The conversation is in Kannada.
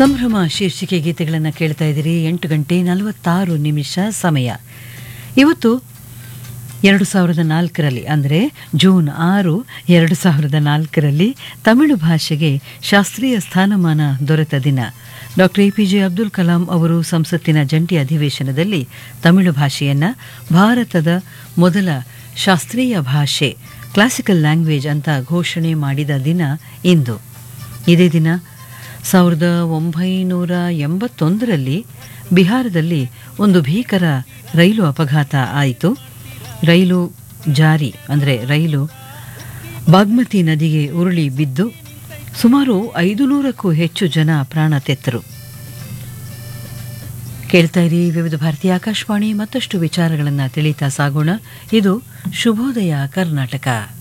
ಸಂಭ್ರಮ ಶೀರ್ಷಿಕೆ ಗೀತೆಗಳನ್ನು ಕೇಳ್ತಾ ಇದ್ದೀರಿ ಎಂಟು ಗಂಟೆ ನಲವತ್ತಾರು ನಿಮಿಷ ಸಮಯ ಇವತ್ತು ಎರಡು ಸಾವಿರದ ನಾಲ್ಕರಲ್ಲಿ ಅಂದರೆ ಜೂನ್ ಆರು ಎರಡು ಸಾವಿರದ ನಾಲ್ಕರಲ್ಲಿ ತಮಿಳು ಭಾಷೆಗೆ ಶಾಸ್ತ್ರೀಯ ಸ್ಥಾನಮಾನ ದೊರೆತ ದಿನ doctor A P J Abdul Kalam ಅವರು ಸಂಸತ್ತಿನ ಜಂಟಿ ಅಧಿವೇಶನದಲ್ಲಿ ತಮಿಳು ಭಾಷೆಯನ್ನು ಭಾರತದ ಮೊದಲ ಶಾಸ್ತ್ರೀಯ ಭಾಷೆ ಕ್ಲಾಸಿಕಲ್ ಲ್ಯಾಂಗ್ವೇಜ್ ಅಂತ ಘೋಷಣೆ ಮಾಡಿದ ದಿನ ಇಂದು ಇದೇ ದಿನ ಸಾವಿರದ ಒಂಬೈನೂರ ಎಂಬತ್ತೊಂದರಲ್ಲಿ ಬಿಹಾರದಲ್ಲಿ ಒಂದು ಭೀಕರ ರೈಲು ಅಪಘಾತ ಆಯಿತು ರೈಲು ಜಾರಿ ಅಂದರೆ ರೈಲು ಬಾಗ್ಮತಿ ನದಿಗೆ ಉರುಳಿ ಬಿದ್ದು ಸುಮಾರು ಐದು ನೂರಕ್ಕೂ ಹೆಚ್ಚು ಜನ ಪ್ರಾಣ ತೆತ್ತರು ಕೇಳ್ತಾ ಇರಿ ವಿವಿಧ ಭಾರತೀಯ ಆಕಾಶವಾಣಿ ಮತ್ತಷ್ಟು ವಿಚಾರಗಳನ್ನು ತಿಳಿತಾ ಸಾಗೋಣ ಇದು ಶುಭೋದಯ ಕರ್ನಾಟಕ